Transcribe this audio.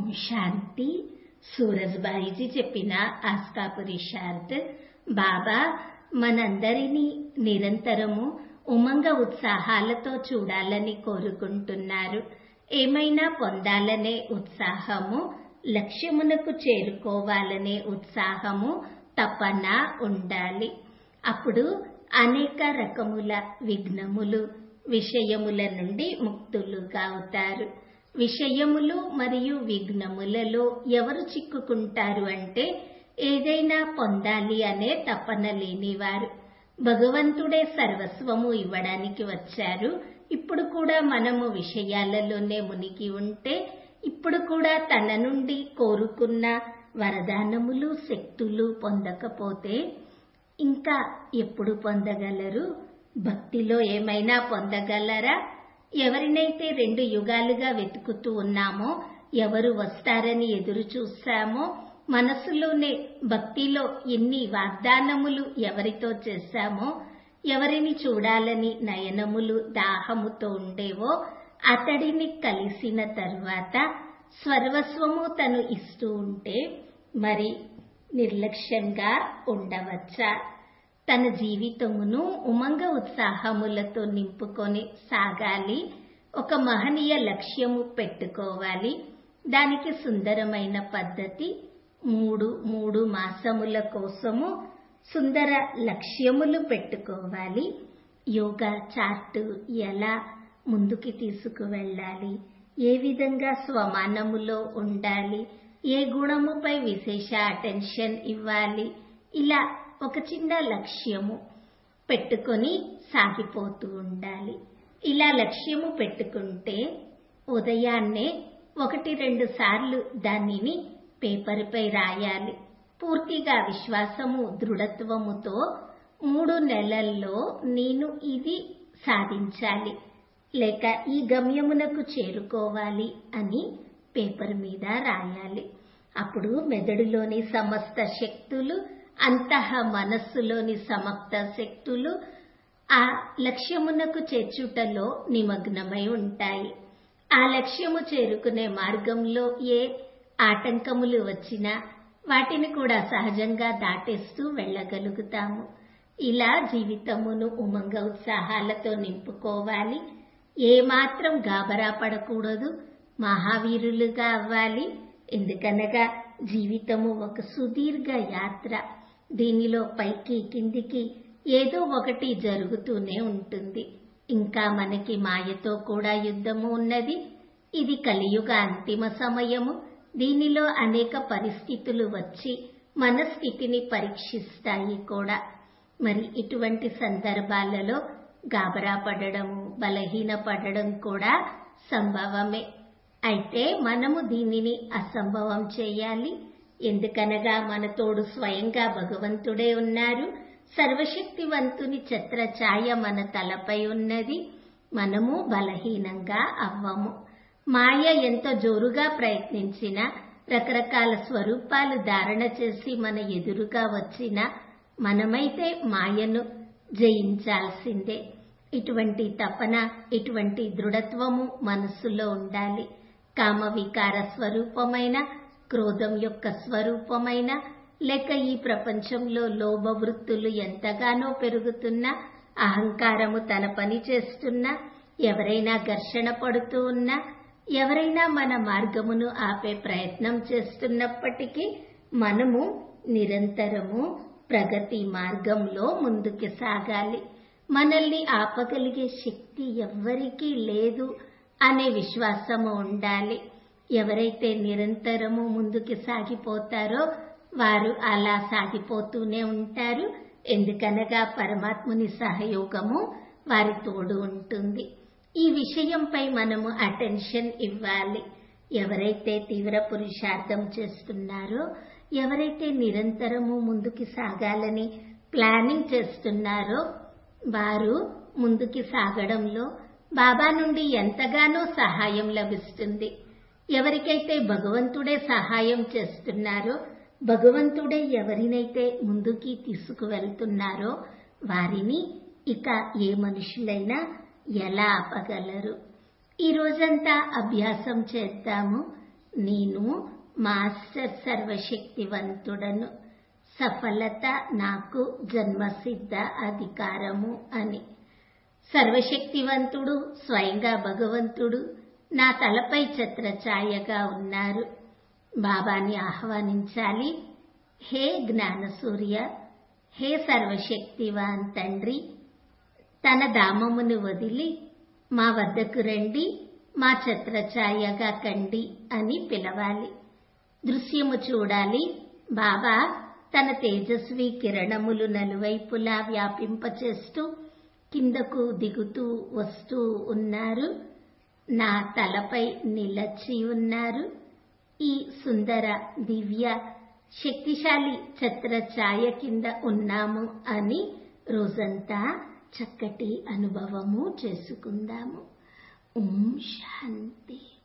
శాంతి సూరజ్బాయిజీ చెప్పిన ఆస్కా పురుషార్థ్ బాబా మనందరినీ నిరంతరము ఉమంగ ఉత్సాహాలతో చూడాలని కోరుకుంటున్నారు ఏమైనా పొందాలనే ఉత్సాహము లక్ష్యమునకు చేరుకోవాలనే ఉత్సాహము తపన ఉండాలి అప్పుడు అనేక రకముల విఘ్నములు విషయముల నుండి ముక్తులుగా అవుతారు విషయములు మరియు విఘ్నములలో ఎవరు చిక్కుకుంటారు అంటే ఏదైనా పొందాలి అనే తపన లేనివారు భగవంతుడే సర్వస్వము ఇవ్వడానికి వచ్చారు ఇప్పుడు కూడా మనము విషయాలలోనే మునిగి ఉంటే ఇప్పుడు కూడా తన నుండి కోరుకున్న వరదానములు శక్తులు పొందకపోతే ఇంకా ఎప్పుడు పొందగలరు భక్తిలో ఏమైనా పొందగలరా ఎవరినైతే రెండు యుగాలుగా వెతుకుతూ ఉన్నామో ఎవరు వస్తారని ఎదురు చూస్తామో మనసులోనే భక్తిలో ఎన్ని వాగ్దానములు ఎవరితో చేశామో ఎవరిని చూడాలని నయనములు దాహముతో ఉండేవో అతడిని కలిసిన తర్వాత సర్వస్వము తను ఇస్తూ ఉంటే మరి నిర్లక్ష్యంగా ఉండవచ్చా తన జీవితమును ఉమంగ ఉత్సాహములతో నింపుకొని సాగాలి ఒక మహనీయ లక్ష్యము పెట్టుకోవాలి దానికి సుందరమైన పద్ధతి మూడు మూడు మాసముల కోసము సుందర లక్ష్యములు పెట్టుకోవాలి యోగా చార్ట్ ఎలా ముందుకి తీసుకువెళ్ళాలి ఏ విధంగా స్వమానములో ఉండాలి ఏ గుణముపై విశేష అటెన్షన్ ఇవ్వాలి ఇలా ఒక చిన్న లక్ష్యము పెట్టుకొని సాగిపోతూ ఉండాలి ఇలా లక్ష్యము పెట్టుకుంటే ఉదయాన్నే ఒకటి రెండు సార్లు దానిని పేపర్పై రాయాలి పూర్తిగా విశ్వాసము దృఢత్వముతో మూడు నెలల్లో నేను ఇది సాధించాలి లేక ఈ గమ్యమునకు చేరుకోవాలి అని పేపర్ మీద రాయాలి అప్పుడు మెదడులోని సమస్త శక్తులు అంతః మనస్సులోని సమస్త శక్తులు ఆ లక్ష్యమునకు చేర్చుటలో నిమగ్నమై ఉంటాయి ఆ లక్ష్యము చేరుకునే మార్గంలో ఏ ఆటంకములు వచ్చినా వాటిని కూడా సహజంగా దాటేస్తూ వెళ్ళగలుగుతాము ఇలా జీవితమును ఉమంగ ఉత్సాహాలతో నింపుకోవాలి ఏమాత్రం గాబరా పడకూడదు మహావీరులుగా అవ్వాలి ఎందుకనగా జీవితము ఒక సుదీర్ఘ యాత్ర దీనిలో పైకి కిందికి ఏదో ఒకటి జరుగుతూనే ఉంటుంది ఇంకా మనకి మాయతో కూడా యుద్ధము ఉన్నది ఇది కలియుగ అంతిమ సమయము దీనిలో అనేక పరిస్థితులు వచ్చి మన స్థితిని పరీక్షిస్తాయి కూడా మరి ఇటువంటి సందర్భాలలో గాబరా పడడము బలహీన పడడం కూడా సంభవమే అయితే మనము దీనిని అసంభవం చేయాలి ఎందుకనగా మన తోడు స్వయంగా భగవంతుడే ఉన్నారు సర్వశక్తివంతుని ఛత్ర ఛాయ మన తలపై ఉన్నది మనము బలహీనంగా అవ్వము మాయ ఎంత జోరుగా ప్రయత్నించినా రకరకాల స్వరూపాలు ధారణ చేసి మన ఎదురుగా వచ్చిన మనమైతే మాయను జయించాల్సిందే ఇటువంటి తపన ఇటువంటి దృఢత్వము మనస్సులో ఉండాలి కామ వికార స్వరూపమైన క్రోధం యొక్క స్వరూపమైన లేక ఈ ప్రపంచంలో లోభ వృత్తులు ఎంతగానో పెరుగుతున్నా అహంకారము తన పని చేస్తున్నా ఎవరైనా ఘర్షణ పడుతూ ఉన్నా ఎవరైనా మన మార్గమును ఆపే ప్రయత్నం చేస్తున్నప్పటికీ మనము నిరంతరము ప్రగతి మార్గంలో ముందుకు సాగాలి మనల్ని ఆపగలిగే శక్తి ఎవ్వరికీ లేదు అనే విశ్వాసము ఉండాలి ఎవరైతే నిరంతరము ముందుకు సాగిపోతారో వారు అలా సాగిపోతూనే ఉంటారు ఎందుకనగా పరమాత్ముని సహయోగము వారి తోడు ఉంటుంది ఈ విషయంపై మనము అటెన్షన్ ఇవ్వాలి ఎవరైతే తీవ్ర పురుషార్థం చేస్తున్నారో ఎవరైతే నిరంతరము ముందుకు సాగాలని ప్లానింగ్ చేస్తున్నారో వారు ముందుకి సాగడంలో బాబా నుండి ఎంతగానో సహాయం లభిస్తుంది ఎవరికైతే భగవంతుడే సహాయం చేస్తున్నారో భగవంతుడే ఎవరినైతే ముందుకి తీసుకువెళ్తున్నారో వారిని ఇక ఏ మనుషులైనా ఎలా ఆపగలరు ఈ రోజంతా అభ్యాసం చేద్దాము నేను మాస్టర్ సర్వశక్తివంతుడను సఫలత నాకు జన్మసిద్ధ అధికారము అని సర్వశక్తివంతుడు స్వయంగా భగవంతుడు నా తలపై ఛత్రఛాయగా ఉన్నారు బాబాని ఆహ్వానించాలి హే జ్ఞానసూర్య హే సర్వశక్తివాన్ తండ్రి తన ధామమును వదిలి మా వద్దకు రండి మా ఛత్రఛాయగా కండి అని పిలవాలి దృశ్యము చూడాలి బాబా తన తేజస్వి కిరణములు నలువైపులా వ్యాపింపచేస్తూ కిందకు దిగుతూ వస్తూ ఉన్నారు నా తలపై నిలచి ఉన్నారు ఈ సుందర దివ్య శక్తిశాలి ఛత్ర ఛాయ కింద ఉన్నాము అని రోజంతా చక్కటి అనుభవము చేసుకుందాము ఓం శాంతి